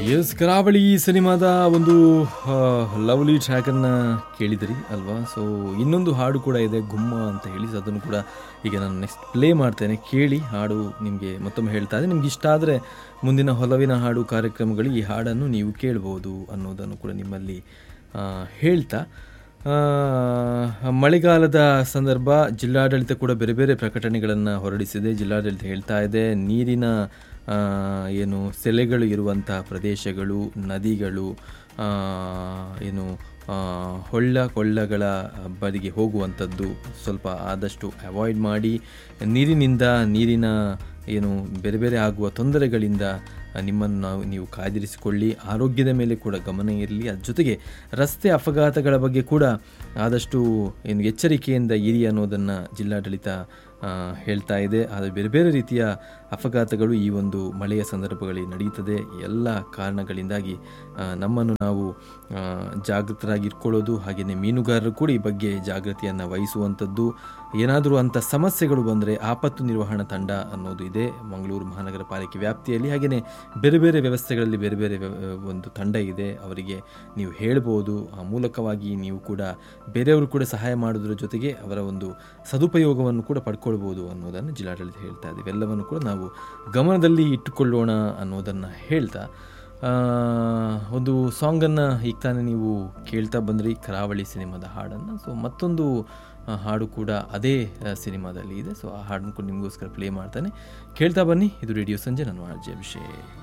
S ಕರಾವಳಿ ಸಿನಿಮಾದ ಒಂದು ಲವ್ಲಿ ಟ್ರ್ಯಾಕನ್ನು ಕೇಳಿದಿರಿ ಅಲ್ವಾ ಸೊ ಇನ್ನೊಂದು ಹಾಡು ಕೂಡ ಇದೆ ಗುಮ್ಮ ಅಂತ ಹೇಳಿ ಸೊ ಅದನ್ನು ಕೂಡ ಈಗ ನಾನು ನೆಕ್ಸ್ಟ್ ಪ್ಲೇ ಮಾಡ್ತೇನೆ ಕೇಳಿ ಹಾಡು ನಿಮಗೆ ಮತ್ತೊಮ್ಮೆ ಹೇಳ್ತಾ ಇದೆ ನಿಮ್ಗೆ ಇಷ್ಟ ಆದರೆ ಮುಂದಿನ ಹೊಲವಿನ ಹಾಡು ಕಾರ್ಯಕ್ರಮಗಳು ಈ ಹಾಡನ್ನು ನೀವು ಕೇಳ್ಬೋದು ಅನ್ನೋದನ್ನು ಕೂಡ ನಿಮ್ಮಲ್ಲಿ ಆ, ಹೇಳ್ತಾ ಆ, ಮಳೆಗಾಲದ ಸಂದರ್ಭ ಜಿಲ್ಲಾಡಳಿತ ಕೂಡ ಬೇರೆ ಬೇರೆ ಪ್ರಕಟಣೆಗಳನ್ನು ಹೊರಡಿಸಿದೆ ಜಿಲ್ಲಾಡಳಿತ ಹೇಳ್ತಾ ಇದೆ ನೀರಿನ ಆ, ಏನು ಸೆಲೆಗಳು ಇರುವಂಥ ಪ್ರದೇಶಗಳು ನದಿಗಳು ಆ, ಏನು ಆ, ಹೊಳ್ಳ ಕೊಳ್ಳಗಳ ಬದಿಗೆ ಹೋಗುವಂಥದ್ದು ಸ್ವಲ್ಪ ಆದಷ್ಟು ಅವಾಯ್ಡ್ ಮಾಡಿ ನೀರಿನಿಂದ ನೀರಿನ ಏನು ಬೇರೆ ಬೇರೆ ಆಗುವ ತೊಂದರೆಗಳಿಂದ ನಿಮ್ಮನ್ನು ನಾವು ನೀವು ಕಾದಿರಿಸಿಕೊಳ್ಳಿ ಆರೋಗ್ಯದ ಮೇಲೆ ಕೂಡ ಗಮನ ಇರಲಿ ಅದ್ರ ಜೊತೆಗೆ ರಸ್ತೆ ಅಪಘಾತಗಳ ಬಗ್ಗೆ ಕೂಡ ಆದಷ್ಟು ಏನು ಎಚ್ಚರಿಕೆಯಿಂದ ಇರಿ ಅನ್ನೋದನ್ನು ಜಿಲ್ಲಾಡಳಿತ ಆ, ಹೇಳ್ತಾ ಇದೆ ಆದರೆ ಬೇರೆ ಬೇರೆ ರೀತಿಯ ಅಪಘಾತಗಳು ಈ ಒಂದು ಮಳೆಯ ಸಂದರ್ಭಗಳಲ್ಲಿ ನಡೆಯುತ್ತದೆ ಎಲ್ಲ ಕಾರಣಗಳಿಂದಾಗಿ ಆ, ನಮ್ಮನ್ನು ನಾವು ಆ, ಜಾಗೃತರಾಗಿ ಇಟ್ಕೊಳ್ಳೋದು ಹಾಗೆಯೇ ಮೀನುಗಾರರು ಕೂಡ ಈ ಬಗ್ಗೆ ಜಾಗೃತಿಯನ್ನು ವಹಿಸುವಂಥದ್ದು ಏನಾದರೂ ಅಂಥ ಸಮಸ್ಯೆಗಳು ಬಂದರೆ ಆಪತ್ತು ನಿರ್ವಹಣಾ ತಂಡ ಅನ್ನೋದು ಇದೆ ಮಂಗಳೂರು ಮಹಾನಗರ ಪಾಲಿಕೆ ವ್ಯಾಪ್ತಿಯಲ್ಲಿ ಹಾಗೆಯೇ ಬೇರೆ ಬೇರೆ ವ್ಯವಸ್ಥೆಗಳಲ್ಲಿ ಬೇರೆ ಬೇರೆ ವ್ಯವ- ಒಂದು ತಂಡ ಇದೆ ಅವರಿಗೆ ನೀವು ಹೇಳ್ಬೋದು ಆ ಮೂಲಕವಾಗಿ ನೀವು ಕೂಡ ಬೇರೆಯವರು ಕೂಡ ಸಹಾಯ ಮಾಡೋದ್ರ ಜೊತೆಗೆ ಅವರ ಒಂದು ಸದುಪಯೋಗವನ್ನು ಕೂಡ ಪಡ್ಕೊಳ್ಬೋದು ಅನ್ನೋದನ್ನು ಜಿಲ್ಲಾಡಳಿತ ಹೇಳ್ತಾ ಇದೆ ಇವೆಲ್ಲವನ್ನು ಕೂಡ ನಾವು ಗಮನದಲ್ಲಿ ಇಟ್ಟುಕೊಳ್ಳೋಣ ಅನ್ನೋದನ್ನು ಹೇಳ್ತಾ ಆ, ಒಂದು ಸಾಂಗನ್ನು ಈಗ ತಾನೇ ನೀವು ಕೇಳ್ತಾ ಬಂದ್ರಿ ಕರಾವಳಿ ಸಿನಿಮಾದ ಹಾಡನ್ನು ಸೊ ಮತ್ತೊಂದು ಆ, ಹಾಡು ಕೂಡ ಅದೇ ಆ, ಸಿನಿಮಾದಲ್ಲಿ ಇದೆ ಸೊ ಆ ಹಾಡನ್ನು ಕೂಡ ನಿಮಗೋಸ್ಕರ ಪ್ಲೇ ಮಾಡ್ತಾನೆ ಕೇಳ್ತಾ ಬನ್ನಿ ಇದು ರೇಡಿಯೋ ಸಂಜೆ ನಾನು ಆರ್ ಜೆ ಅಭಿಷೇಕ್